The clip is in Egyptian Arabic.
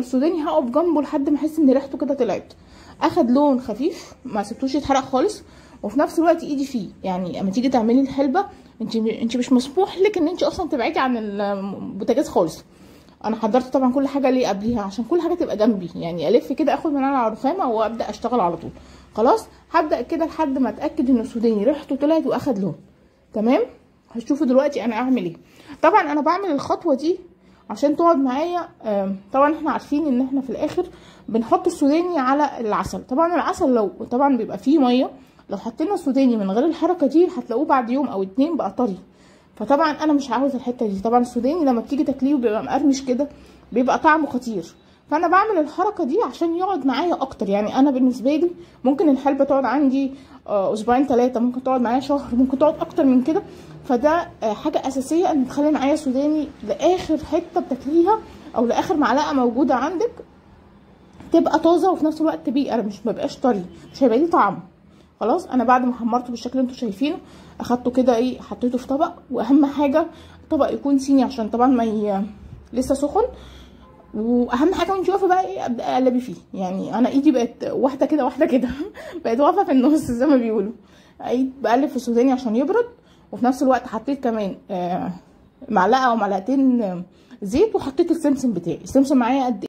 السوداني هقف جنبه لحد ما احس ان ريحته كده طلعت اخد لون خفيف ما سبتوش يتحرق خالص وفي نفس الوقت ايدي فيه يعني اما تيجي تعملي الحلبه انت انت مش مسموح لك ان انت اصلا تبعدي عن البوتاجاز خالص انا حضرت طبعا كل حاجه ليه قبليها عشان كل حاجه تبقى جنبي يعني الف كده اخد من على الرخامه وابدا اشتغل على طول خلاص هبدا كده لحد ما اتاكد ان السوداني ريحته طلعت واخد لون تمام هتشوفوا دلوقتي انا اعمل ايه طبعا انا بعمل الخطوه دي عشان تقعد معايا طبعا احنا عارفين ان احنا في الاخر بنحط السوداني على العسل طبعا العسل لو طبعا بيبقى فيه ميه لو حطينا السوداني من غير الحركه دي هتلاقوه بعد يوم او اتنين بقى طري فطبعا انا مش عاوز الحته دي طبعا السوداني لما بتيجي تاكليه بيبقى مقرمش كده بيبقى طعمه خطير فانا بعمل الحركه دي عشان يقعد معايا اكتر يعني انا بالنسبه لي ممكن الحلبه تقعد عندي اسبوعين ثلاثه ممكن تقعد معايا شهر ممكن تقعد اكتر من كده فده حاجه اساسيه ان تخلي معايا سوداني لاخر حته بتاكليها او لاخر معلقه موجوده عندك تبقى طازه وفي نفس الوقت بيقر مش مبقاش طري مش هيبقى ليه طعم خلاص انا بعد ما حمرته بالشكل اللي انتوا شايفينه اخدته كده ايه حطيته في طبق واهم حاجه الطبق يكون صيني عشان طبعا ما ي... لسه سخن واهم حاجه وانت واقفه بقى ايه ابدا اقلبي فيه يعني انا ايدي بقت واحده كده واحده كده بقت واقفه في النص زي ما بيقولوا بقلب في السوداني عشان يبرد وفي نفس الوقت حطيت كمان آه معلقه او معلقتين زيت وحطيت السمسم بتاعي السمسم معايا قد